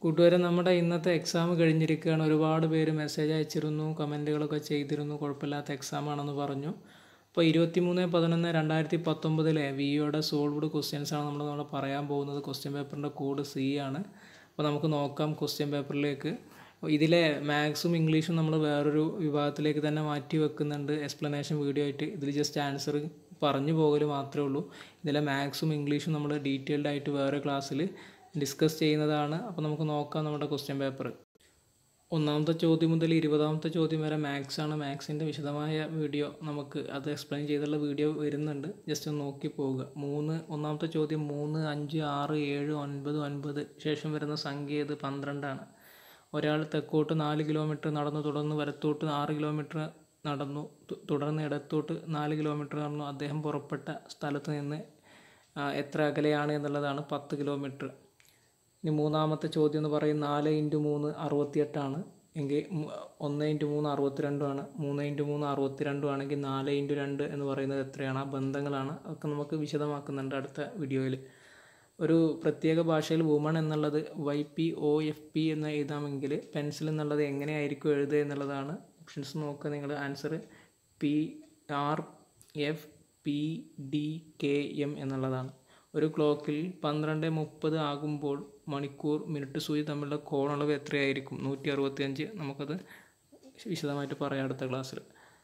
കൂട്ടുകാരെ നമ്മുടെ ഇന്നത്തെ എക്സാം കഴിഞ്ഞിരിക്കുകയാണ് ഒരുപാട് പേര് മെസ്സേജ് അയച്ചിരുന്നു കമൻറ്റുകളൊക്കെ ചെയ്തിരുന്നു കുഴപ്പമില്ലാത്ത എക്സാം ആണെന്ന് പറഞ്ഞു അപ്പോൾ ഇരുപത്തി മൂന്ന് പതിനൊന്ന് രണ്ടായിരത്തി പത്തൊമ്പതിലെ വിയുടെ സോൾവ്ഡ് ക്വസ്റ്റ്യൻസ് ആണ് നമ്മൾ നമ്മൾ പറയാൻ പോകുന്നത് ക്വസ്റ്റ്യൻ പേപ്പറിൻ്റെ കോഡ് സി ആണ് അപ്പോൾ നമുക്ക് നോക്കാം ക്വസ്റ്റ്യൻ പേപ്പറിലേക്ക് ഇതിലെ മാത്സും ഇംഗ്ലീഷും നമ്മൾ വേറൊരു വിഭാഗത്തിലേക്ക് തന്നെ മാറ്റി വെക്കുന്നുണ്ട് എക്സ്പ്ലനേഷൻ വീഡിയോ ആയിട്ട് ഇതിൽ ജസ്റ്റ് ആൻസർ പറഞ്ഞു പോകൽ മാത്രമേ ഉള്ളൂ ഇതിലെ മാത്സും ഇംഗ്ലീഷും നമ്മൾ ഡീറ്റെയിൽഡ് ആയിട്ട് വേറെ ക്ലാസ്സിൽ ഡിസ്കസ് ചെയ്യുന്നതാണ് അപ്പോൾ നമുക്ക് നോക്കാം നമ്മുടെ ക്വസ്റ്റ്യൻ പേപ്പർ ഒന്നാമത്തെ ചോദ്യം മുതൽ ഇരുപതാമത്തെ ചോദ്യം വരെ മാത്സ് ആണ് മാത്സിൻ്റെ വിശദമായ വീഡിയോ നമുക്ക് അത് എക്സ്പ്ലെയിൻ ചെയ്തുള്ള വീഡിയോ വരുന്നുണ്ട് ജസ്റ്റ് ഒന്ന് നോക്കി പോവുക മൂന്ന് ഒന്നാമത്തെ ചോദ്യം മൂന്ന് അഞ്ച് ആറ് ഏഴ് ഒൻപത് ഒൻപത് ശേഷം വരുന്ന സംഖ്യ ഇത് പന്ത്രണ്ടാണ് ഒരാൾ തെക്കോട്ട് നാല് കിലോമീറ്റർ നടന്നു തുടർന്ന് വലത്തോട്ട് ആറ് കിലോമീറ്റർ നടന്നു തു- തുടർന്ന് ഇടത്തോട്ട് നാല് കിലോമീറ്റർ നടന്നു അദ്ദേഹം പുറപ്പെട്ട സ്ഥലത്ത് നിന്ന് ആ, എത്ര അകലെയാണ് എന്നുള്ളതാണ് പത്ത് കിലോമീറ്റർ ഇനി മൂന്നാമത്തെ ചോദ്യം എന്ന് പറയും നാല് ഇൻറ്റു മൂന്ന് അറുപത്തിയെട്ടാണ് എങ്കിൽ മു- ഒന്ന് ഇൻറ്റു മൂന്ന് അറുപത്തിരണ്ടുമാണ് മൂന്ന് ഇൻറ്റു മൂന്ന് അറുപത്തിരണ്ടും ആണെങ്കിൽ നാല് ഇൻറ്റു രണ്ട് എന്ന് പറയുന്നത് എത്രയാണ് ആ ബന്ധങ്ങളാണ് അതൊക്കെ നമുക്ക് വിശദമാക്കുന്നുണ്ട് അടുത്ത വീഡിയോയിൽ ഒരു പ്രത്യേക ഭാഷയിൽ വുമൺ എന്നുള്ളത് Y P O F P എന്ന് എഴുതാമെങ്കിൽ പെൻസിൽ എന്നുള്ളത് എങ്ങനെയായിരിക്കും എഴുതുക എന്നുള്ളതാണ് ഓപ്ഷൻസ് നോക്കുക നിങ്ങൾ answer P R F P D K M എന്നുള്ളതാണ് ഒരു ക്ലോക്കിൽ പന്ത്രണ്ട് മുപ്പത് ആകുമ്പോൾ മണിക്കൂർ മിനിറ്റ് സൂചി തമ്മിലുള്ള കോണളവ് എത്രയായിരിക്കും നൂറ്റി അറുപത്തിയഞ്ച് നമുക്കത് വിശദമായിട്ട് പറയാം അടുത്ത ക്ലാസ്സിൽ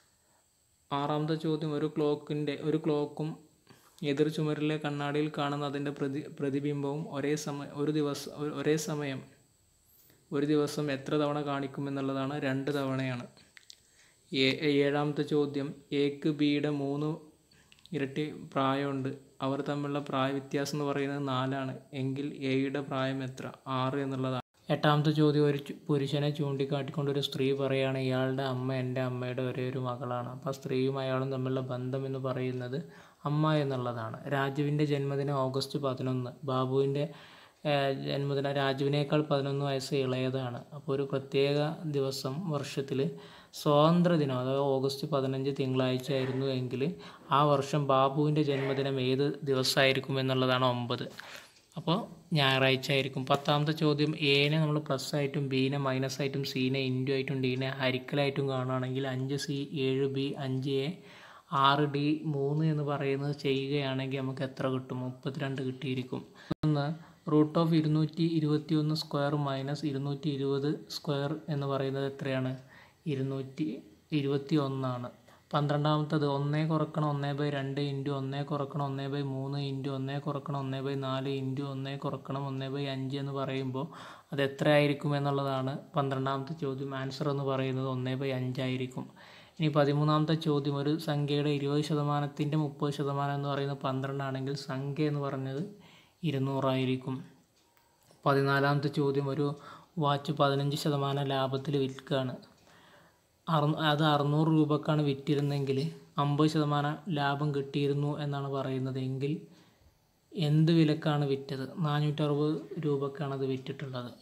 ആറാമത്തെ ചോദ്യം ഒരു ക്ലോക്കിൻ്റെ ഒരു ക്ലോക്കും എതിർ ചുമരിലെ കണ്ണാടിയിൽ കാണുന്ന അതിൻ്റെ പ്രതി പ്രതിബിംബവും ഒരേ സമയം ഒരു ദിവസം ഒരു- ഒരേ സമയം ഒരു ദിവസം എത്ര തവണ കാണിക്കുമെന്നുള്ളതാണ് രണ്ട് തവണയാണ് ഏ- ഏഴാമത്തെ ചോദ്യം എക്ക് ബിയുടെ മൂന്ന് ഇരട്ടി പ്രായമുണ്ട് അവർ തമ്മിലുള്ള പ്രായ വ്യത്യാസം എന്ന് പറയുന്നത് നാലാണ് എങ്കിൽ എയുടെ പ്രായം എത്ര ആറ് എന്നുള്ളതാണ് എട്ടാമത്തെ ചോദ്യം ഒരു ചു- പുരുഷനെ ചൂണ്ടിക്കാട്ടിക്കൊണ്ട് ഒരു സ്ത്രീ പറയുകയാണ് ഇയാളുടെ അമ്മ എൻ്റെ അമ്മയുടെ ഒരേ ഒരു മകളാണ് അപ്പോൾ ആ സ്ത്രീയും അയാളും തമ്മിലുള്ള ബന്ധം എന്ന് പറയുന്നത് അമ്മ എന്നുള്ളതാണ് രാജുവിൻ്റെ ജന്മദിനം ഓഗസ്റ്റ് പതിനൊന്ന് ബാബുവിൻ്റെ ഏഹ്, ജന്മദിനം രാജുവിനേക്കാൾ പതിനൊന്ന് വയസ്സ് ഇളയതാണ് അപ്പോൾ ഒരു പ്രത്യേക ദിവസം വർഷത്തിൽ സ്വാതന്ത്ര്യ ദിനം അതായത് ഓഗസ്റ്റ് പതിനഞ്ച് തിങ്കളാഴ്ച ആയിരുന്നു എങ്കിൽ ആ വർഷം ബാബുവിൻ്റെ ജന്മദിനം ഏത് ദിവസമായിരിക്കും എന്നുള്ളതാണ് ഒമ്പത് അപ്പോൾ ഞായറാഴ്ച ആയിരിക്കും പത്താമത്തെ ചോദ്യം എനെ നമ്മൾ പ്ലസ് ആയിട്ടും ബീനെ മൈനസ് ആയിട്ടും സീനെ ഇൻറ്റു ആയിട്ടും ഡീനെ ഹരിക്കലായിട്ടും കാണുകയാണെങ്കിൽ അഞ്ച് സി ഏഴ് ബി അഞ്ച് എ ആറ് ഡി മൂന്ന് എന്ന് പറയുന്നത് ചെയ്യുകയാണെങ്കിൽ നമുക്ക് എത്ര കിട്ടും മുപ്പത്തിരണ്ട് കിട്ടിയിരിക്കും ഒന്ന് റൂട്ട് ഓഫ് ഇരുന്നൂറ്റി ഇരുപത്തി ഒന്ന് സ്ക്വയർ മൈനസ് ഇരുന്നൂറ്റി ഇരുപത് സ്ക്വയർ എന്ന് പറയുന്നത് എത്രയാണ് ഇരുന്നൂറ്റി ഇരുപത്തി ഒന്നാണ് പന്ത്രണ്ടാമത്തത് ഒന്നേ കുറക്കണം ഒന്നേ ബൈ രണ്ട് ഇൻറ്റു ഒന്നേ കുറക്കണം ഒന്നേ ബൈ മൂന്ന് ഇൻറ്റു ഒന്നേ കുറക്കണം ഒന്നേ ബൈ നാല് ഇൻറ്റു ഒന്നേ കുറക്കണം ഒന്നേ ബൈ അഞ്ച് എന്ന് പറയുമ്പോൾ അത് എത്ര ആയിരിക്കും എന്നുള്ളതാണ് പന്ത്രണ്ടാമത്തെ ചോദ്യം ആൻസർ എന്ന് പറയുന്നത് ഒന്നേ ബൈ അഞ്ചായിരിക്കും ഇനി പതിമൂന്നാമത്തെ ചോദ്യം ഒരു സംഖ്യയുടെ ഇരുപത് ശതമാനത്തിൻ്റെ മുപ്പത് ശതമാനം എന്ന് പറയുന്നത് പന്ത്രണ്ടാണെങ്കിൽ സംഖ്യ എന്ന് പറഞ്ഞത് ഇരുന്നൂറായിരിക്കും പതിനാലാമത്തെ ചോദ്യം ഒരു വാച്ച് പതിനഞ്ച് ശതമാനം ലാഭത്തിൽ വിൽക്കുകയാണ് അറു അത് അറുന്നൂറ് രൂപക്കാണ് വിറ്റിരുന്നെങ്കിൽ അമ്പത് ശതമാനം ലാഭം കിട്ടിയിരുന്നു എന്നാണ് പറയുന്നത് എങ്കിൽ എന്ത് വിലക്കാണ് വിറ്റത് നാനൂറ്ററുപത് രൂപക്കാണ് അത് വിറ്റിട്ടുള്ളത്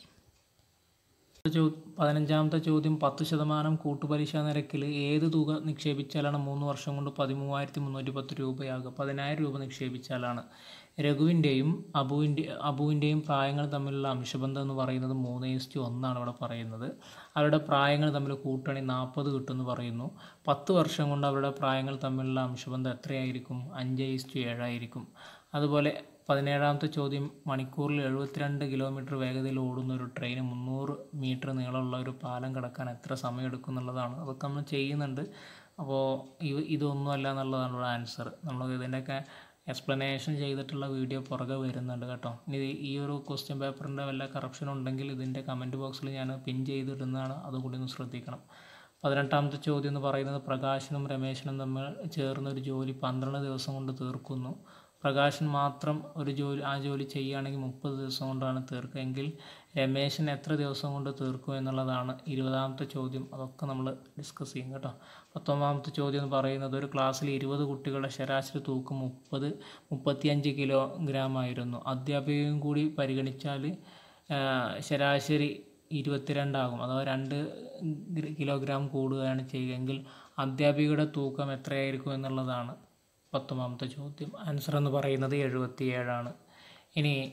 ചോ- പതിനഞ്ചാമത്തെ ചോദ്യം പത്ത് ശതമാനം കൂട്ടുപലിശ നിരക്കിൽ ഏത് തുക നിക്ഷേപിച്ചാലാണ് മൂന്ന് വർഷം കൊണ്ട് പതിമൂവായിരത്തി മുന്നൂറ്റി പത്ത് രൂപയാകുക പതിനായിരം രൂപ നിക്ഷേപിച്ചാലാണ് രഘുവിൻ്റെയും അബുവിൻ്റെ അബുവിൻ്റെയും പ്രായങ്ങൾ തമ്മിലുള്ള അംശബന്ധം എന്ന് പറയുന്നത് മൂന്ന് ഈസ്റ്റ് ഒന്നാണ് ഇവിടെ പറയുന്നത് അവരുടെ പ്രായങ്ങൾ തമ്മിൽ കൂട്ടണി നാൽപ്പത് കിട്ടുമെന്ന് പറയുന്നു പത്ത് വർഷം കൊണ്ട് അവരുടെ പ്രായങ്ങൾ തമ്മിലുള്ള അംശബന്ധം എത്രയായിരിക്കും അഞ്ച് ഈസ്റ്റ് ഏഴായിരിക്കും അതുപോലെ പതിനേഴാമത്തെ ചോദ്യം മണിക്കൂറിൽ എഴുപത്തിരണ്ട് കിലോമീറ്റർ വേഗതയിൽ ഓടുന്ന ഒരു ട്രെയിൻ മുന്നൂറ് മീറ്റർ നീളമുള്ള ഒരു പാലം കടക്കാൻ എത്ര സമയം എടുക്കും എന്നുള്ളതാണ് അതൊക്കെ നമ്മൾ ചെയ്യുന്നുണ്ട് അപ്പോൾ ഇത് ഇതൊന്നും അല്ല എന്നുള്ളതാണ് ഇവിടെ ആൻസർ നമ്മൾ ഇതിൻ്റെയൊക്കെ എക്സ്പ്ലനേഷൻ ചെയ്തിട്ടുള്ള വീഡിയോ പുറകെ വരുന്നുണ്ട് കേട്ടോ ഇനി ഈ ഒരു ക്വസ്റ്റ്യൻ പേപ്പറിൻ്റെ വല്ല കറപ്ഷൻ ഉണ്ടെങ്കിൽ ഇതിൻ്റെ കമൻറ്റ് ബോക്സിൽ ഞാൻ പിൻ ചെയ്തിടുന്നതാണ് അതുകൂടി ഒന്ന് ശ്രദ്ധിക്കണം പതിനെട്ടാമത്തെ ചോദ്യം എന്ന് പറയുന്നത് പ്രകാശനും രമേശനും തമ്മിൽ ചേർന്ന ഒരു ജോലി പന്ത്രണ്ട് ദിവസം കൊണ്ട് തീർക്കുന്നു പ്രകാശൻ മാത്രം ഒരു ജോലി ആ ജോലി ചെയ്യുകയാണെങ്കിൽ മുപ്പത് ദിവസം കൊണ്ടാണ് തീർക്കുക എങ്കിൽ രമേശൻ എത്ര ദിവസം കൊണ്ട് തീർക്കും എന്നുള്ളതാണ് ഇരുപതാമത്തെ ചോദ്യം അതൊക്കെ നമ്മൾ ഡിസ്കസ് ചെയ്യും കേട്ടോ പത്തൊമ്പതാമത്തെ ചോദ്യം എന്ന് പറയുന്നത് ഒരു ക്ലാസ്സിൽ ഇരുപത് കുട്ടികളുടെ ശരാശരി തൂക്കം മുപ്പത് മുപ്പത്തിയഞ്ച് കിലോഗ്രാം ആയിരുന്നു അധ്യാപികയും കൂടി പരിഗണിച്ചാൽ ആ, ശരാശരി ഇരുപത്തിരണ്ടാകും അഥവാ രണ്ട് ഗ്ര- കിലോഗ്രാം കൂടുകയാണ് ചെയ്യുകയെങ്കിൽ അധ്യാപികയുടെ തൂക്കം എത്രയായിരിക്കും എന്നുള്ളതാണ് പത്തൊമ്പതാമത്തെ ചോദ്യം ആൻസർ എന്ന് പറയുന്നത് എഴുപത്തിയേഴാണ് ഇനി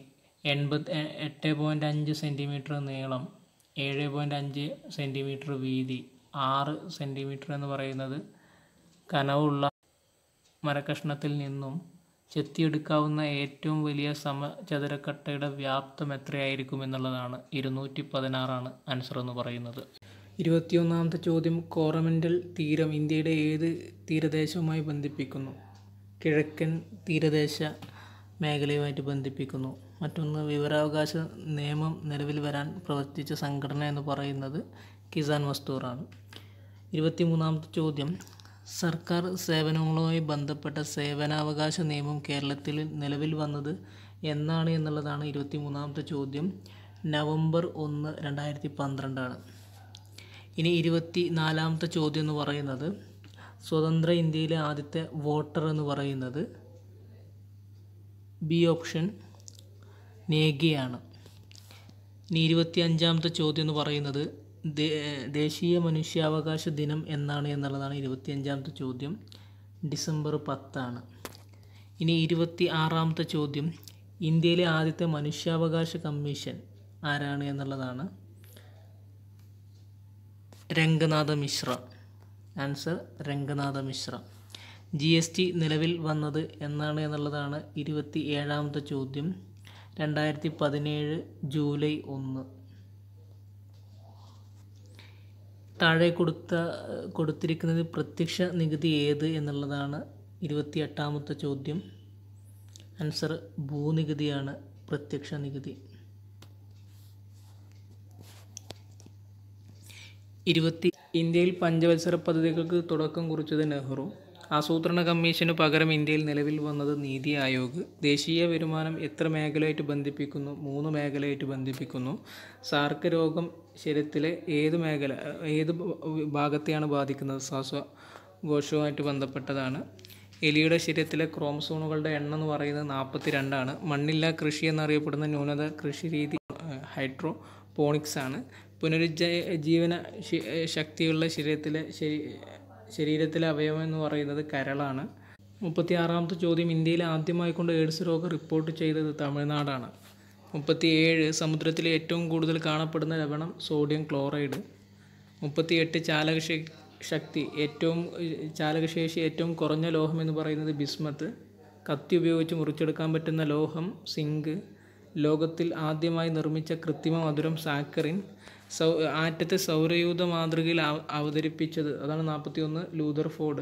എൺപത്തി എട്ട് പോയിൻറ്റ് അഞ്ച് സെൻറ്റിമീറ്റർ നീളം ഏഴ് പോയിൻറ്റ് അഞ്ച് സെൻറ്റിമീറ്റർ വീതി ആറ് സെൻറ്റിമീറ്റർ എന്ന് പറയുന്നത് കനവുള്ള മരക്കഷ്ണത്തിൽ നിന്നും ചെത്തിയെടുക്കാവുന്ന ഏറ്റവും വലിയ സമചതുരക്കട്ടയുടെ വ്യാപ്തം എത്രയായിരിക്കും എന്നുള്ളതാണ് ഇരുന്നൂറ്റി പതിനാറാണ് ആൻസർ എന്ന് പറയുന്നത് ഇരുപത്തിയൊന്നാമത്തെ ചോദ്യം കോറമൻഡൽ തീരം ഇന്ത്യയുടെ ഏത് തീരദേശവുമായി ബന്ധിപ്പിക്കുന്നു കിഴക്കൻ തീരദേശ മേഖലയുമായിട്ട് ബന്ധിപ്പിക്കുന്നു മറ്റൊന്ന് വിവരാവകാശ നിയമം നിലവിൽ വരാൻ പ്രവർത്തിച്ച സംഘടന എന്ന് പറയുന്നത് കിസാൻ മസ്തൂറാണ് ഇരുപത്തിമൂന്നാമത്തെ ചോദ്യം സർക്കാർ സേവനങ്ങളുമായി ബന്ധപ്പെട്ട സേവനാവകാശ നിയമം കേരളത്തിൽ നിലവിൽ വന്നത് എന്നാണ് എന്നുള്ളതാണ് ഇരുപത്തിമൂന്നാമത്തെ ചോദ്യം നവംബർ ഒന്ന് രണ്ടായിരത്തി പന്ത്രണ്ടാണ് ഇനി ഇരുപത്തി നാലാമത്തെ ചോദ്യം എന്ന് പറയുന്നത് സ്വതന്ത്ര ഇന്ത്യയിലെ ആദ്യത്തെ വോട്ടർ എന്ന് പറയുന്നത് ബി ഓപ്ഷൻ നേഗിയാണ് ഇനി ഇരുപത്തി അഞ്ചാമത്തെ ചോദ്യം എന്ന് പറയുന്നത് ദേ- ദേശീയ മനുഷ്യാവകാശ ദിനം എന്നാണ് എന്നുള്ളതാണ് ഇരുപത്തി അഞ്ചാമത്തെ ചോദ്യം ഡിസംബർ പത്താണ് ഇനി ഇരുപത്തി ആറാമത്തെ ചോദ്യം ഇന്ത്യയിലെ ആദ്യത്തെ മനുഷ്യാവകാശ കമ്മീഷൻ ആരാണ് എന്നുള്ളതാണ് Ranganath Mishra answer Ranganath Mishra G S T നിലവിൽ വന്നത് എന്നാണ് എന്നുള്ളതാണ് ഇരുപത്തി ഏഴാമത്തെ ചോദ്യം രണ്ടായിരത്തി പതിനേഴ് ജൂലൈ ഒന്ന് താഴെ കൊടുത്ത കൊടുത്തിരിക്കുന്നത് പ്രത്യക്ഷ നികുതി ഏത് എന്നുള്ളതാണ് ഇരുപത്തി എട്ടാമത്തെ ചോദ്യം ആൻസർ ഭൂനികുതിയാണ് പ്രത്യക്ഷ നികുതി ഇരുപത്തി ഇന്ത്യയിൽ പഞ്ചവത്സര പദ്ധതികൾക്ക് തുടക്കം കുറിച്ചത് നെഹ്റു ആസൂത്രണ കമ്മീഷന് പകരം ഇന്ത്യയിൽ നിലവിൽ വന്നത് നീതി ആയോഗ് ദേശീയ വരുമാനം എത്ര മേഖലയായിട്ട് ബന്ധിപ്പിക്കുന്നു മൂന്ന് മേഖലയായിട്ട് ബന്ധിപ്പിക്കുന്നു സാർക്ക് രോഗം ശരീരത്തിലെ ഏത് മേഖല ഏത് ഭാഗത്തെയാണ് ബാധിക്കുന്നത് ശ്വാസകോശവുമായിട്ട് ബന്ധപ്പെട്ടതാണ് എലിയുടെ ശരീരത്തിലെ ക്രോമസോണുകളുടെ എണ്ണം എന്ന് പറയുന്നത് നാൽപ്പത്തി രണ്ടാണ് മണ്ണില്ലാ കൃഷി എന്നറിയപ്പെടുന്ന ന്യൂനത കൃഷി രീതി ഹൈഡ്രോ പോണിക്സ് ആണ് പുനരുജ്ജീവന ശി- ശക്തിയുള്ള ശരീരത്തിലെ ശരീ ശരീരത്തിലെ അവയവം എന്ന് പറയുന്നത് കരളാണ് മുപ്പത്തി ആറാമത്തെ ചോദ്യം ഇന്ത്യയിൽ ആദ്യമായി കൊണ്ട് എയ്ഡ്സ് രോഗം റിപ്പോർട്ട് ചെയ്തത് തമിഴ്നാടാണ് മുപ്പത്തി ഏഴ് സമുദ്രത്തിലെ ഏറ്റവും കൂടുതൽ കാണപ്പെടുന്ന ലവണം സോഡിയം ക്ലോറൈഡ് മുപ്പത്തിയെട്ട് ചാലകശ ശക്തി ഏറ്റവും ഏഹ്, ചാലകശേഷി ഏറ്റവും കുറഞ്ഞ ലോഹം എന്ന് പറയുന്നത് ബിസ്മത്ത് കത്തി ഉപയോഗിച്ച് മുറിച്ചെടുക്കാൻ പറ്റുന്ന ലോഹം സിങ്ക് ലോകത്തിൽ ആദ്യമായി നിർമ്മിച്ച കൃത്രിമ മധുരം സാക്കറിൻ സൗ ആറ്റത്തെ സൗരയൂഥ മാതൃകയിൽ അവ- അവതരിപ്പിച്ചത് അതാണ് നാൽപ്പത്തി ഒന്ന് ലൂതർ ഫോർഡ്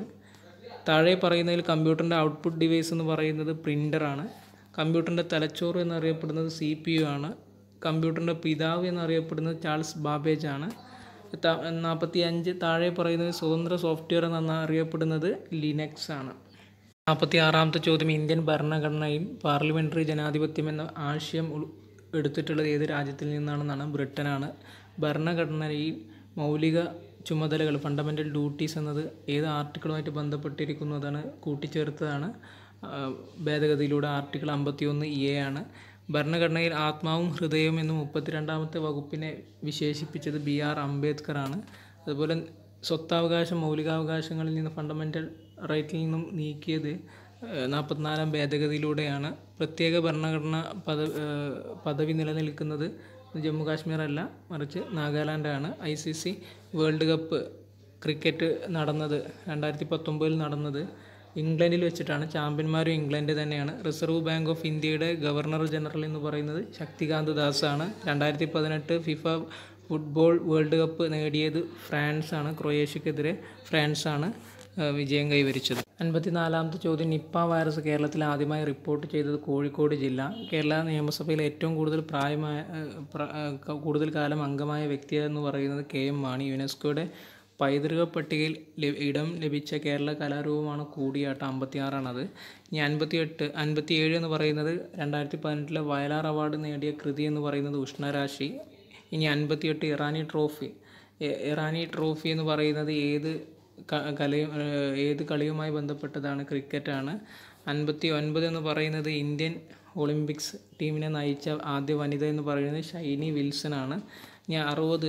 താഴെ പറയുന്നതിൽ കമ്പ്യൂട്ടറിൻ്റെ ഔട്ട്പുട്ട് ഡിവൈസ് എന്ന് പറയുന്നത് പ്രിൻ്ററാണ് കമ്പ്യൂട്ടറിൻ്റെ തലച്ചോറ് എന്നറിയപ്പെടുന്നത് സി പി യു ആണ് കമ്പ്യൂട്ടറിൻ്റെ പിതാവ് എന്നറിയപ്പെടുന്നത് ചാൾസ് ബാബേജ് ആണ് നാൽപ്പത്തി അഞ്ച് താഴെ പറയുന്നത് സ്വതന്ത്ര സോഫ്റ്റ്വെയർ എന്ന് അറിയപ്പെടുന്നത് ലിനക്സ് ആണ് നാൽപ്പത്തി ആറാമത്തെ ചോദ്യം ഇന്ത്യൻ ഭരണഘടനയിൽ പാർലമെൻ്ററി ജനാധിപത്യം എന്ന ആശയം ഉൾ എടുത്തിട്ടുള്ളത് ഏത് രാജ്യത്തിൽ നിന്നാണെന്നാണ് ബ്രിട്ടനാണ് ഭരണഘടനയിൽ മൗലിക ചുമതലകൾ ഫണ്ടമെൻ്റൽ ഡ്യൂട്ടീസ് എന്നത് ഏത് ആർട്ടിക്കിളുമായിട്ട് ബന്ധപ്പെട്ടിരിക്കുന്നു അതാണ് കൂട്ടിച്ചേർത്തതാണ് ആ, ഭേദഗതിയിലൂടെ ആർട്ടിക്കിൾ അമ്പത്തി ഒന്ന് എ ആണ് ഭരണഘടനയിൽ ആത്മാവും ഹൃദയവും എന്ന മുപ്പത്തിരണ്ടാമത്തെ വകുപ്പിനെ വിശേഷിപ്പിച്ചത് ബി ആർ അംബേദ്കർ ആണ് അതുപോലെ സ്വത്താവകാശം മൗലികാവകാശങ്ങളിൽ നിന്ന് ഫണ്ടമെൻ്റൽ റൈറ്റിൽ നിന്നും നീക്കിയത് ഏഹ്, നാൽപ്പത്തിനാലാം ഭേദഗതിയിലൂടെയാണ് പ്രത്യേക ഭരണഘടന പദ ഏഹ്, പദവി നിലനിൽക്കുന്നത് ജമ്മു കാശ്മീർ അല്ല മറിച്ച് നാഗാലാൻഡാണ് I C C world cup cricket നടന്നത് രണ്ടായിരത്തി പത്തൊമ്പതിൽ നടന്നത് ഇംഗ്ലണ്ടിൽ വെച്ചിട്ടാണ് ചാമ്പ്യന്മാരും ഇംഗ്ലണ്ട് തന്നെയാണ് റിസർവ് ബാങ്ക് ഓഫ് ഇന്ത്യയുടെ ഗവർണർ ജനറൽ എന്ന് പറയുന്നത് ശക്തികാന്ത് ദാസാണ് രണ്ടായിരത്തി പതിനെട്ട് ഫിഫ ഫുട്ബോൾ വേൾഡ് കപ്പ് നേടിയത് ഫ്രാൻസാണ് ക്രൊയേഷ്യക്കെതിരെ ഫ്രാൻസാണ് ആ, വിജയം കൈവരിച്ചത് അൻപത്തിനാലാമത്തെ ചോദ്യം നിപ്പ വൈറസ് കേരളത്തിൽ ആദ്യമായി റിപ്പോർട്ട് ചെയ്തത് കോഴിക്കോട് ജില്ല കേരള നിയമസഭയിൽ ഏറ്റവും കൂടുതൽ പ്രായമായ ആ, പ്ര- ആ, ക- കൂടുതൽ കാലം അംഗമായ വ്യക്തി എന്ന് പറയുന്നത് കെ എം മാണി യുനെസ്കോയുടെ പൈതൃക പട്ടികയിൽ ല- ഇടം ലഭിച്ച കേരള കലാരൂപമാണ് കൂടിയാട്ടം അമ്പത്തിയാറാണത് ഇനി അൻപത്തിയെട്ട് അൻപത്തിയേഴ് എന്ന് പറയുന്നത് രണ്ടായിരത്തി പതിനെട്ടിലെ വയലാർ അവാർഡ് നേടിയ കൃതി എന്ന് പറയുന്നത് ഉഷ്ണരാശി ഇനി അൻപത്തിയെട്ട് ഇറാനി ട്രോഫി എ- ഇറാനി ട്രോഫി എന്ന് പറയുന്നത് ഏത് ക- കലയും ഏഹ് ഏത് കളിയുമായി ബന്ധപ്പെട്ടതാണ് ക്രിക്കറ്റാണ് അൻപത്തി ഒൻപത് എന്ന് പറയുന്നത് ഇന്ത്യൻ ഒളിമ്പിക്സ് ടീമിനെ നയിച്ച ആദ്യ വനിത എന്ന് പറയുന്നത് ഷൈനി വിൽസൺ ആണ് ഇനി അറുപത്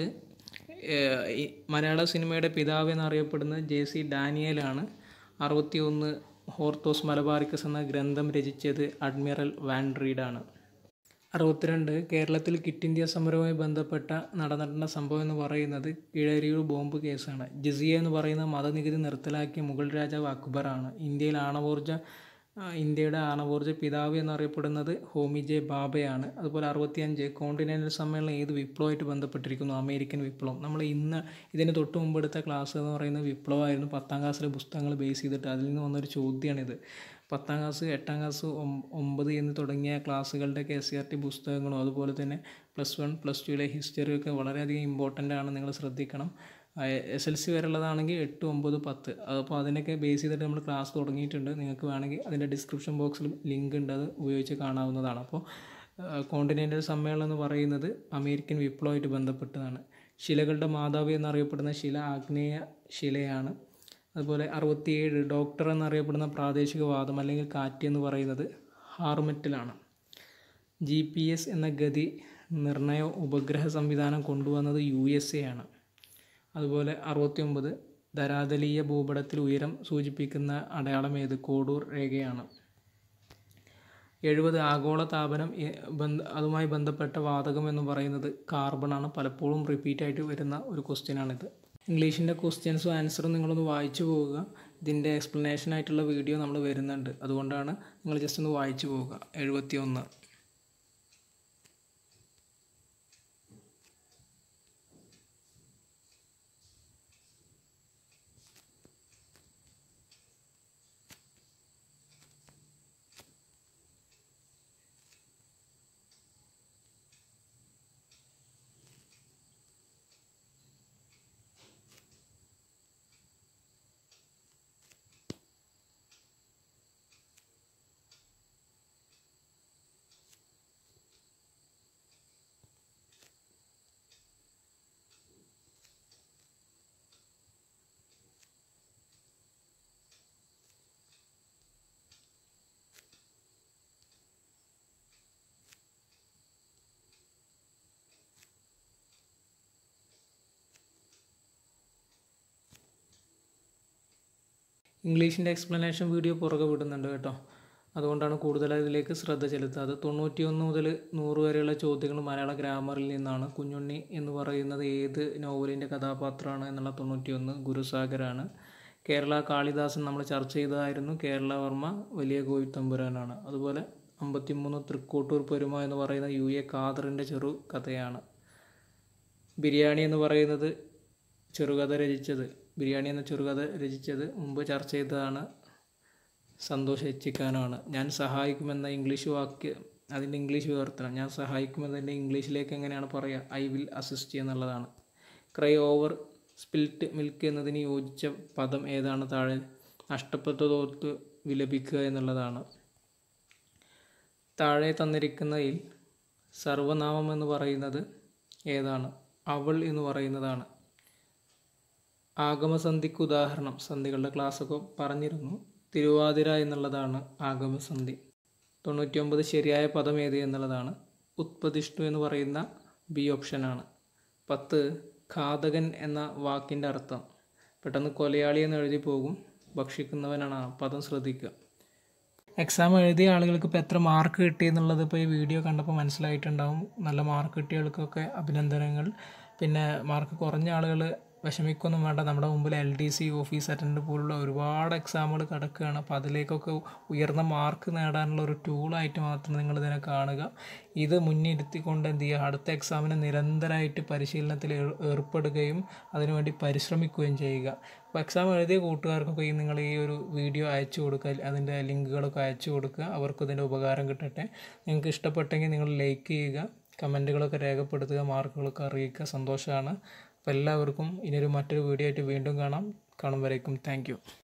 ഏഹ് ഈ മലയാള സിനിമയുടെ പിതാവ് എന്നറിയപ്പെടുന്നത് ജെ സി ഡാനിയലാണ് അറുപത്തി ഒന്ന് ഹോർത്തോസ് മലബാറിക്കസ് എന്ന ഗ്രന്ഥം രചിച്ചത് അഡ്മിറൽ വാൻ റീഡാണ് അറുപത്തിരണ്ട് കേരളത്തിൽ കിറ്റ് ഇന്ത്യ സമരവുമായി ബന്ധപ്പെട്ട നടന്നിട്ടുള്ള സംഭവം എന്ന് പറയുന്നത് കീഴരിയൂർ ബോംബ് കേസാണ് ജിസിയ എന്ന് പറയുന്ന മതനികുതി നിർത്തലാക്കിയ മുഗൾ രാജാവ് അക്ബറാണ് ഇന്ത്യയിൽ ആണവോർജ ആ, ഇന്ത്യയുടെ ആണവോർജ പിതാവ് എന്നറിയപ്പെടുന്നത് ഹോമി ജെ ബാബയാണ് അതുപോലെ അറുപത്തിയഞ്ച് കോണ്ടിനെൻ്റൽ സമ്മേളനം ഏത് വിപ്ലവമായിട്ട് ബന്ധപ്പെട്ടിരിക്കുന്നു അമേരിക്കൻ വിപ്ലവം നമ്മൾ ഇന്ന് ഇതിന് തൊട്ട് മുമ്പ് എടുത്ത ക്ലാസ് എന്ന് പറയുന്നത് വിപ്ലവമായിരുന്നു പത്താം ക്ലാസ്സിലെ പുസ്തകങ്ങൾ ബേസ് ചെയ്തിട്ട് അതിൽ നിന്ന് വന്നൊരു ചോദ്യമാണിത് പത്താം ക്ലാസ് എട്ടാം ക്ലാസ് ഒം- ഒമ്പത് എന്ന് തുടങ്ങിയ ക്ലാസ്സുകളുടെ കെ സി ആർ ടി പുസ്തകങ്ങളും അതുപോലെ തന്നെ പ്ലസ് വൺ പ്ലസ് ടുവിലെ ഹിസ്റ്ററിയൊക്കെ വളരെയധികം ഇമ്പോർട്ടൻ്റ് ആണ് നിങ്ങൾ ശ്രദ്ധിക്കണം എസ് എൽ സി വരെയുള്ളതാണെങ്കിൽ എട്ട് ഒമ്പത് പത്ത് അപ്പോൾ അതിനൊക്കെ ബേസ് ചെയ്തിട്ട് നമ്മൾ ക്ലാസ് തുടങ്ങിയിട്ടുണ്ട് നിങ്ങൾക്ക് വേണമെങ്കിൽ അതിൻ്റെ ഡിസ്ക്രിപ്ഷൻ ബോക്സിൽ ലിങ്ക് ഉണ്ട് അത് ഉപയോഗിച്ച് കാണാവുന്നതാണ് അപ്പോൾ കോണ്ടിനെൻ്റൽ സമ്മേളനം എന്ന് പറയുന്നത് അമേരിക്കൻ വിപ്ലവമായിട്ട് ബന്ധപ്പെട്ടതാണ് ശിലകളുടെ മാതാവ് എന്നറിയപ്പെടുന്ന ശില ആഗ്നേയ ശിലയാണ് അതുപോലെ അറുപത്തിയേഴ് ഡോക്ടർ എന്നറിയപ്പെടുന്ന പ്രാദേശിക വാദം അല്ലെങ്കിൽ കാറ്റ് എന്ന് പറയുന്നത് ഹാർമെറ്റിലാണ് ജി പി എസ് എന്ന ഗതി നിർണയ ഉപഗ്രഹ സംവിധാനം കൊണ്ടുവന്നത് യു എസ് എ ആണ് അതുപോലെ അറുപത്തി ഒമ്പത് ധരാതലീയ ഭൂപടത്തിൽ ഉയരം സൂചിപ്പിക്കുന്ന അടയാളം ഏത് കോഡൂർ രേഖയാണ് എഴുപത് ആഗോള താപനം എ- ബന്ധ അതുമായി ബന്ധപ്പെട്ട വാതകം എന്ന് പറയുന്നത് കാർബണാണ് പലപ്പോഴും റിപ്പീറ്റ് ആയിട്ട് വരുന്ന ഒരു ക്വസ്റ്റ്യൻ ആണിത് ഇംഗ്ലീഷിൻ്റെ ക്വസ്റ്റ്യൻസും ആൻസറും നിങ്ങളൊന്ന് വായിച്ചു പോവുക ഇതിൻ്റെ എക്സ്പ്ലനേഷൻ ആയിട്ടുള്ള വീഡിയോ നമ്മൾ വരുന്നുണ്ട് അതുകൊണ്ടാണ് നിങ്ങൾ ജസ്റ്റ് ഒന്ന് വായിച്ചു പോവുക എഴുപത്തി ഒന്ന് ഇംഗ്ലീഷിൻ്റെ എക്സ്പ്ലനേഷൻ വീഡിയോ പുറകെ വിടുന്നുണ്ട് കേട്ടോ അതുകൊണ്ടാണ് കൂടുതൽ അതിലേക്ക് ശ്രദ്ധ ചെലുത്താത് തൊണ്ണൂറ്റി ഒന്ന് മുതൽ നൂറ് വരെയുള്ള ചോദ്യങ്ങൾ മലയാള ഗ്രാമറിൽ നിന്നാണ് കുഞ്ഞുണ്ണി എന്ന് പറയുന്നത് ഏത് നോവലിൻ്റെ കഥാപാത്രമാണ് എന്നുള്ള തൊണ്ണൂറ്റി ഒന്ന് ഗുരുസാഗരാണ് കേരള കാളിദാസൻ നമ്മൾ ചർച്ച ചെയ്തതായിരുന്നു കേരളവർമ്മ വലിയ കോയിൽ തമ്പുരാനാണ് അതുപോലെ അമ്പത്തിമൂന്ന് തൃക്കോട്ടൂർ പെരുമ എന്ന് പറയുന്ന യു എ ഖാദറിൻ്റെ ചെറു കഥയാണ് ബിരിയാണി എന്ന് പറയുന്നത് ചെറുകഥ രചിച്ചത് ബിരിയാണി എന്ന ചെറുകഥ രചിച്ചത് മുമ്പ് ചർച്ച ചെയ്തതാണ് സന്തോഷ് എച്ചിക്കാനാണ് ഞാൻ സഹായിക്കുമെന്ന ഇംഗ്ലീഷ് വാക്ക് അതിൻ്റെ ഇംഗ്ലീഷ് വിവർത്തനം ഞാൻ സഹായിക്കുമെന്നതിൻ്റെ ഇംഗ്ലീഷിലേക്ക് എങ്ങനെയാണ് പറയുക ഐ വിൽ അസിസ്റ്റ് എന്നുള്ളതാണ് ക്രൈ ഓവർ സ്പിൽറ്റ് മിൽക്ക് എന്നതിന് യോജിച്ച പദം ഏതാണ് താഴെ നഷ്ടപ്പെട്ടതോർത്ത് വിലപിക്കുക എന്നുള്ളതാണ് താഴെ തന്നിരിക്കുന്നതിൽ സർവനാമം എന്ന് പറയുന്നത് ഏതാണ് അവൾ എന്ന് പറയുന്നതാണ് ആഗമസന്ധിക്ക് ഉദാഹരണം സന്ധികളുടെ ക്ലാസ്സൊക്കെ പറഞ്ഞിരുന്നു തിരുവാതിര എന്നുള്ളതാണ് ആഗമസന്ധി തൊണ്ണൂറ്റിയൊമ്പത് ശരിയായ പദം ഏത് എന്നുള്ളതാണ് ഉത്പതിഷ്ണു എന്ന് പറയുന്ന ബി ഓപ്ഷനാണ് പത്ത് ഘാതകൻ എന്ന വാക്കിൻ്റെ അർത്ഥം പെട്ടെന്ന് കൊലയാളി എന്ന് എഴുതി പോകും ഭക്ഷിക്കുന്നവനാണ് ആ പദം ശ്രദ്ധിക്കുക എക്സാം എഴുതിയ ആളുകൾക്ക് ഇപ്പോൾ എത്ര മാർക്ക് കിട്ടി എന്നുള്ളത് ഇപ്പോൾ ഈ വീഡിയോ കണ്ടപ്പോൾ മനസ്സിലായിട്ടുണ്ടാവും നല്ല മാർക്ക് കിട്ടിയവർക്കൊക്കെ അഭിനന്ദനങ്ങൾ പിന്നെ മാർക്ക് കുറഞ്ഞ ആളുകൾ വിഷമിക്കൊന്നും വേണ്ട നമ്മുടെ മുമ്പിൽ L D C office attend പോലുള്ള ഒരുപാട് എക്സാമുകൾ കിടക്കുകയാണ് അപ്പോൾ അതിലേക്കൊക്കെ ഉയർന്ന മാർക്ക് നേടാനുള്ള ഒരു ടൂളായിട്ട് മാത്രം നിങ്ങൾ ഇതിനെ കാണുക ഇത് മുന്നിരുത്തിക്കൊണ്ട് എന്ത് ചെയ്യുക അടുത്ത എക്സാമിന് നിരന്തരമായിട്ട് പരിശീലനത്തിൽ ഏർ- ഏർപ്പെടുകയും അതിനുവേണ്ടി പരിശ്രമിക്കുകയും ചെയ്യുക അപ്പോൾ എക്സാം എഴുതിയ കൂട്ടുകാർക്കൊക്കെ ഈ നിങ്ങൾ ഈ ഒരു വീഡിയോ അയച്ചു കൊടുക്കുക അതിൻ്റെ ലിങ്കുകളൊക്കെ അയച്ചു കൊടുക്കുക അവർക്ക് ഇതിൻ്റെ ഉപകാരം കിട്ടട്ടെ നിങ്ങൾക്ക് ഇഷ്ടപ്പെട്ടെങ്കിൽ നിങ്ങൾ ലൈക്ക് ചെയ്യുക കമൻറ്റുകളൊക്കെ രേഖപ്പെടുത്തുക മാർക്കുകളൊക്കെ അറിയിക്കുക സന്തോഷമാണ് അപ്പോൾ എല്ലാവർക്കും ഇനിയൊരു മറ്റൊരു വീഡിയോ ആയിട്ട് വീണ്ടും കാണാം കാണും വരേക്കും താങ്ക്